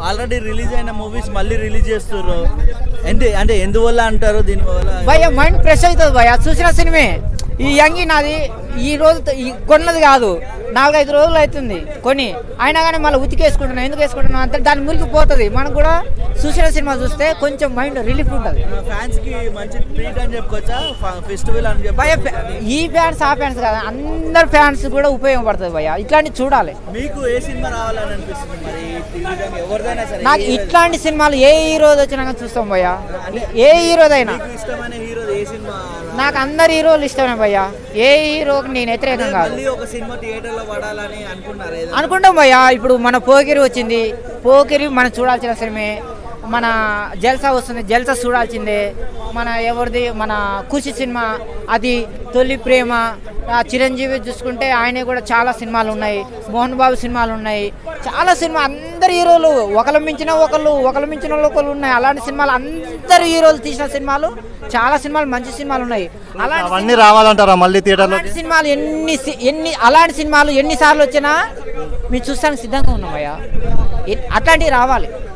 already release అయిన movies మళ్ళీ release చేస్తున్నారు ఎందు అంటే ఎందువల్ల అంటారు దీనివల్ల భయ మైండ్ ఫ్రెష్ అవుతుంది భయ చూసిన సినిమే ఈ యంగి నాది ఈ రోజు ఈ కొన్నది కాదు నాలుగైదు రోజులు అవుతుంది కొని అయినా కానీ మళ్ళీ ఉతికేసుకుంటున్నాం ఎందుకు వేసుకుంటున్నాం అంటే దాని మురికి పోతుంది మనకు కూడా చూసిన సినిమా చూస్తే కొంచెం మైండ్ రిలీఫ్ ఉంటుంది ఫ్యాన్స్ కి మంచి ట్రీట్ అని చెప్పుకోవచ్చా ఫెస్టివల్ అని చెప్పి భయ ఈ ఫ్యాన్స్ ఆ ఫ్యాన్స్ కాదు అందరు ఫ్యాన్స్ కూడా ఉపయోగపడుతుంది భయ ఇట్లాంటివి చూడాలి మీకు ఏ సినిమా రావాలని అనిపిస్తుంది మరి ఈ విధంగా ఎవరిదైనా సరే నాకు ఏ- ఇట్లాంటి సినిమాలు ఏ హీరోది వచ్చినా కానీ చూస్తాం భయ్య ఏ హీరోదైనా మీకు ఇష్టమైన హీరో ఏ సినిమా నాకు అందరు హీరోలు ఇష్టమే భయ్య ఏ హీరోకి నేను వ్యతిరేకం కాదు మళ్ళీ ఒక సినిమా థియేటర్ లో పడాలని అనుకున్నారు ఏదో అనుకుంటాం భయ్య ఇప్పుడు మన పోకిరి వచ్చింది పోకిరి మనం చూడాల్సిన సినిమే మన జల్సా వస్తుంది జల్సా చూడాల్సిందే మన ఎవరిది మన ఖుషి సినిమా అది తొలి ప్రేమ ఆ చిరంజీవి చూసుకుంటే ఆయన కూడా చాలా సినిమాలు ఉన్నాయి మోహన్ బాబు సినిమాలు ఉన్నాయి చాలా సినిమా అందరు హీరోలు ఒకరు మించిన ఒకళ్ళు ఒకరు మించిన ఒకళ్ళు ఉన్నాయి అలాంటి సినిమాలు అందరు హీరోలు తీసిన సినిమాలు చాలా సినిమాలు మంచి సినిమాలు ఉన్నాయి అలాంటి అవన్నీ రావాలంటారా మళ్ళీ థియేటర్లో అలాంటి సినిమాలు ఎన్ని సి- ఎన్ని అలాంటి సినిమాలు ఎన్నిసార్లు వచ్చినా మీరు చూస్తానికి సిద్ధంగా ఉన్నాం అయ్యా ఎ- అట్లాంటివి రావాలి